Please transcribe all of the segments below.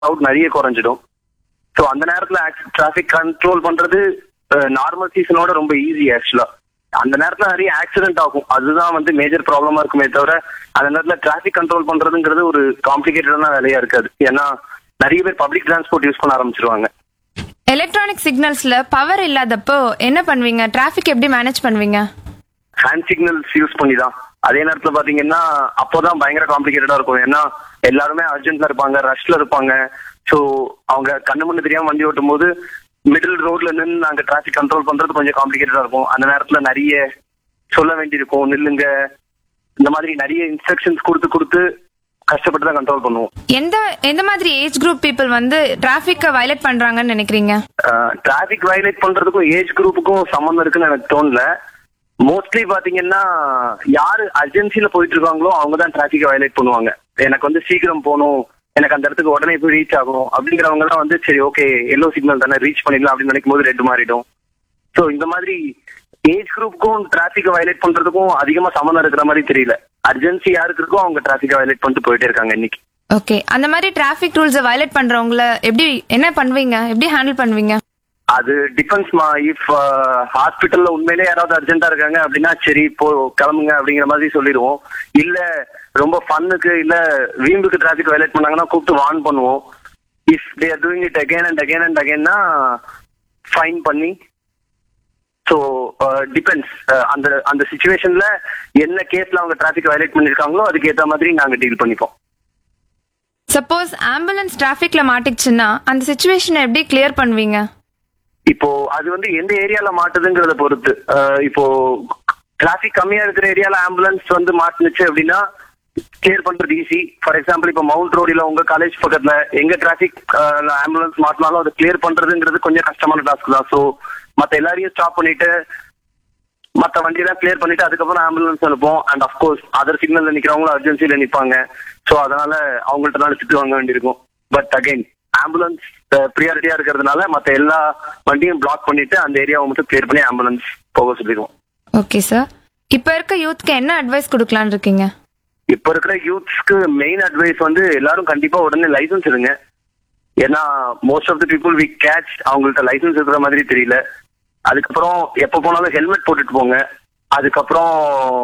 out நிறைய குறைஞ்சிடும் so அந்த நேரத்துல டிராஃபிக் கண்ட்ரோல் பண்றது நார்மல் சீசனோட ரொம்ப ஈஸி ஆக்சுவலா அந்த நேரத்துல நிறைய ஆக்சிடென்ட் ஆகும் அதுதான் வந்து மேஜர் ப்ராப்ளமா இருக்குமே தவிர அந்த நேரத்துல டிராஃபிக் கண்ட்ரோல் பண்றதுங்கிறது ஒரு காம்ப்ளிகேட்டடான வேலையா இருக்காது ஏன்னா நிறைய பேர் பப்ளிக் டிரான்ஸ்போர்ட் யூஸ் பண்ண ஆரம்பிச்சிருவாங்க எலக்ட்ரானிக் சிக்னல்ஸ்ல பவர் இல்லாதப்போ என்ன பண்ணுவீங்க டிராஃபிக் எப்படி மேனேஜ் பண்ணுவீங்க ஹேண்ட் சிக்னல்ஸ் யூஸ் பண்ணி தான் அதே நேரத்துல பாத்தீங்கன்னா அப்போதான் பயங்கர காம்ப்ளிகேட்டடா இருக்கும் ஏன்னா எல்லாருமே அர்ஜென்ட்ல இருப்பாங்க ரஷ்ல இருப்பாங்க சோ அவங்க கண்ணு முன்னு தெரியாம வண்டி ஓட்டும் போது மிடில் ரோட்ல நின்று நாங்க டிராஃபிக் கண்ட்ரோல் பண்றது கொஞ்சம் காம்ப்ளிகேட்டடா இருக்கும் அந்த நேரத்துல நிறைய சொல்ல வேண்டியிருக்கும் நில்லுங்க இந்த மாதிரி நிறைய இன்ஸ்ட்ரக்ஷன்ஸ் கொடுத்து கொடுத்து கஷ்டப்பட்டு தான் கண்ட்ரோல் பண்ணுவோம் எந்த எந்த மாதிரி ஏஜ் குரூப் பீப்புள் வந்து டிராஃபிக்கை வயலேட் பண்றாங்கன்னு நினைக்கிறீங்க டிராபிக் வயலேட் பண்றதுக்கும் ஏஜ் குரூப்புக்கும் சம்மந்தம் இருக்குன்னு எனக்கு தோணல மோஸ்ட்லி பாத்தீங்கன்னா யாரு அர்ஜென்சில போயிட்டு இருக்காங்களோ அவங்க தான் டிராபிக்கை வயலேட் பண்ணுவாங்க எனக்கு வந்து சீக்கிரம் போகணும் எனக்கு அந்த இடத்துக்கு உடனே போய் ரீச் ஆகணும் அப்படிங்கிறவங்க தான் வந்து சரி ஓகே எல்லோ சிக்னல் தானே ரீச் பண்ணிடலாம் அப்படின்னு நினைக்கும் போது ரெட் மாறிடும் ஸோ இந்த மாதிரி ஏஜ் குரூப்புக்கும் டிராபிக்கை வயலேட் பண்றதுக்கும் அதிகமா சம்மந்தம் இருக்கிற மாதிரி தெரியல அர்ஜென்சி யாருக்கு இருக்கோ அவங்க டிராபிக்கை வயலேட் பண்ணிட்டு போயிட்டே இருக்காங்க இன்னைக்கு ஓகே அந்த மாதிரி டிராஃபிக் ரூல்ஸை வயலேட் பண்றவங்கள எப்படி என்ன பண்ணுவீங்க எப்படி ஹேண்டில் பண்ணுவீங்க அது டிபெண்ட்ஸ்மா இஃப் ஹாஸ்பிட்டல்ல உண்மையிலே யாராவது அர்ஜென்ட்டா இருக்காங்க அப்படின்னா சரி போ கிளம்புங்க அப்படிங்கிற மாதிரி சொல்லிடுவோம் இல்ல ரொம்ப ஃபன்னுக்கு இல்ல வீம்புக்கு டிராபிக் வயலேட் பண்ணாங்கன்னா கூப்பிட்டு வார்ன் பண்ணுவோம் if they are doing it again and again and அகைன்னா ஃபைன் பண்ணி ஸோ டிபெண்ட்ஸ் அந்த அந்த சுச்சுவேஷன்ல என்ன கேஸ்ல அவங்க டிராபிக் வயலேட் பண்ணிருக்காங்களோ அதுக்கு ஏத்த மாதிரி நாங்க டீல் பண்ணிப்போம் சப்போஸ் ஆம்புலன்ஸ் டிராஃபிக்ல மாட்டிச்சுன்னா அந்த சுச்சுவேஷனை எப்படி கிளியர் பண்ணுவீங்க இப்போ அது வந்து எந்த ஏரியால மாட்டுதுங்கிறத பொறுத்து அஹ் இப்போ டிராபிக் கம்மியா இருக்கிற ஏரியால ஆம்புலன்ஸ் வந்து மாட்டுனுச்சு அப்படின்னா கிளியர் பண்றது ஈஸி ஃபார் எக்ஸாம்பிள் இப்போ மவுண்ட் ரோடில உங்க காலேஜ் பக்கத்துல எங்க டிராபிக் ஆம்புலன்ஸ் மாட்டினாலும் அதை கிளியர் பண்றதுங்கிறது கொஞ்சம் கஷ்டமான டாஸ்க் தான் ஸோ மத்த எல்லாரையும் ஸ்டாப் பண்ணிட்டு மத்த வண்டியெல்லாம் கிளியர் பண்ணிட்டு அதுக்கப்புறம் ஆம்புலன்ஸ் அனுப்போம் அண்ட் அஃப்கோர்ஸ் அதர் சிக்னல்ல நிக்கிறவங்களும் அர்ஜென்சில நிப்பாங்க ஸோ அதனால அவங்கள்ட்ட தான் திட்டு வாங்க வேண்டியிருக்கும் பட் அகைன் ஆம்புலன்ஸ் ப்ரியாரிட்டியா இருக்கிறதுனால மத்த எல்லா வண்டியும் பிளாக் பண்ணிட்டு அந்த ஏரியாவை மட்டும் கிளியர் பண்ணி ஆம்புலன்ஸ் போக சொல்லிடுவோம் ஓகே சார் இப்ப இருக்க யூத்க்கு என்ன அட்வைஸ் கொடுக்கலான்னு இருக்கீங்க இப்ப இருக்கிற யூத்ஸ்க்கு மெயின் அட்வைஸ் வந்து எல்லாரும் கண்டிப்பா உடனே லைசன்ஸ் எடுங்க ஏன்னா most of the people we catch அவங்கள்ட்ட லைசன்ஸ் இருக்கிற மாதிரி தெரியல அதுக்கப்புறம் எப்ப போனாலும் ஹெல்மெட் போட்டுட்டு போங்க அதுக்கப்புறம்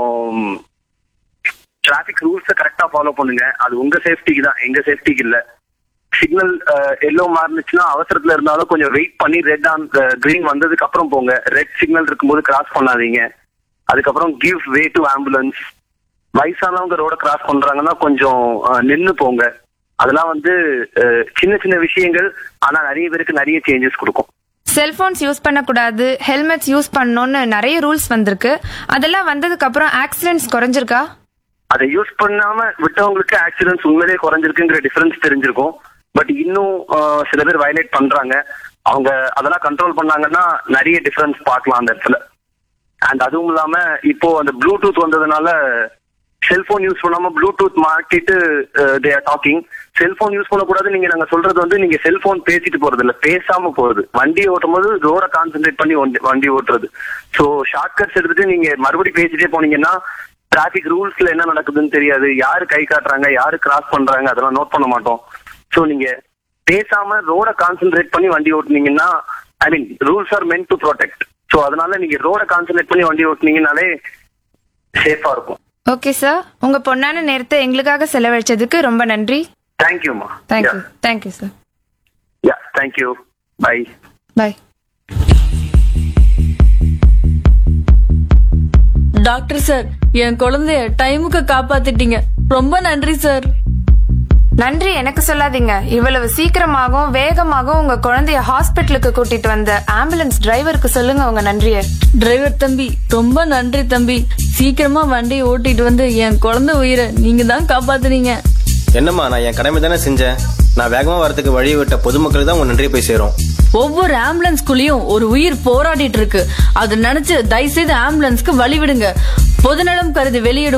டிராபிக் ரூல்ஸை கரெக்டா ஃபாலோ பண்ணுங்க அது உங்க சேஃப்டிக்கு தான் எங்க சேஃப்டிக்கு இல்ல சிக்னல் எல்லோ மாறுனுச்சுன்னா அவசரத்துல இருந்தாலும் கொஞ்சம் வெயிட் பண்ணி ரெட் ஆன் கிரீன் வந்ததுக்கு அப்புறம் போங்க ரெட் சிக்னல் இருக்கும்போது கிராஸ் பண்ணாதீங்க அதுக்கப்புறம் கிவ் வே டு ஆம்புலன்ஸ் வயசானவங்க ரோட கிராஸ் பண்றாங்கன்னா கொஞ்சம் நின்று போங்க அதெல்லாம் வந்து அஹ், சின்ன சின்ன விஷயங்கள் ஆனா நிறைய பேருக்கு நிறைய சேஞ்சஸ் கொடுக்கும் செல்போன்ஸ் யூஸ் பண்ணக்கூடாது ஹெல்மெட்ஸ் யூஸ் பண்ணணும்னு நிறைய ரூல்ஸ் வந்திருக்கு அதெல்லாம் வந்ததுக்கு அப்புறம் ஆக்சிடென்ட்ஸ் குறைஞ்சிருக்கா அதை யூஸ் பண்ணாம விட்டவங்களுக்கு ஆக்சிடென்ட்ஸ் உண்மையிலேயே குறைஞ்சிருக்குங்கிற டிஃபரன்ஸ் தெரிஞ்சிருக்கும் பட் இன்னும் அஹ், சில பேர் வயலேட் பண்றாங்க அவங்க அதெல்லாம் கண்ட்ரோல் பண்ணாங்கன்னா நிறைய டிஃபரன்ஸ் பார்க்கலாம் அந்த இடத்துல அண்ட் அதுவும் இல்லாம இப்போ அந்த ப்ளூடூத் வந்ததுனால செல்போன் யூஸ் பண்ணாம ப்ளூடூத் மாட்டிட்டு they are talking cellphone use பண்ணக்கூடாது நீங்க நாங்க சொல்றது வந்து நீங்க செல்போன் பேசிட்டு போறது இல்ல பேசாம போறது வண்டி ஓட்டும் போது ரோட கான்சென்ட்ரேட் பண்ணி வண்டி- வண்டி ஓட்டுறது சோ ஷார்ட் கட்ஸ் எடுத்துட்டு நீங்க மறுபடியும் பேசிட்டே போனீங்கன்னா டிராபிக் ரூல்ஸ்ல என்ன நடக்குதுன்னு தெரியாது யாரு கை காட்டுறாங்க யாரு கிராஸ் பண்றாங்க அதெல்லாம் நோட் பண்ண மாட்டோம் சோ நீங்க பேசாம ரோட கான்சென்ட்ரேட் பண்ணி வண்டி ஓட்டுனீங்கன்னா I mean rules are meant to protect so அதனால நீங்க ரோட கான்சென்ட்ரேட் பண்ணி வண்டி ஓட்டுனீங்கனாலே சேஃபா இருக்கும் ஓகே சார் உங்க பொண்ணான நேரத்தை எங்களுக்காக செலவழிச்சதுக்கு ரொம்ப நன்றி தேங்க்யூமா thank you thank you sir yeah thank you bye bye doctor sir என் குழந்தைய டைமுக்கு காப்பாத்திட்டீங்க ரொம்ப நன்றி சார் நன்றி எனக்கு சொல்லாதீங்க இவ்வளவு சீக்கிரமாகவும் வேகமாகவும் உங்க குழந்தைய ஹாஸ்பிட்டலுக்கு கூட்டிட்டு வந்த ஆம்புலன்ஸ் டிரைவருக்கு சொல்லுங்க உங்க நன்றிய டிரைவர் தம்பி ரொம்ப நன்றி தம்பி சீக்கிரமா வண்டி ஓட்டிட்டு வந்து என் குழந்தை உயிரை நீங்க தான் காப்பாத்துனீங்க என்னம்மா நான் என் கடமை தானே செஞ்சேன் நான் வேகமா வரதுக்கு வழி விட்ட பொதுமக்களுக்கு தான் உன் நன்றி போய் சேரும் ஒவ்வொரு ஆம்புலன்ஸ்குள்ளயும் ஒரு உயிர் போராடிட்டு இருக்கு அது நினைச்சு தயவு செய்து ஆம்புலன்ஸ்க்கு வழி விடுங்க பொதுநலம் கருதி வெளியிடும்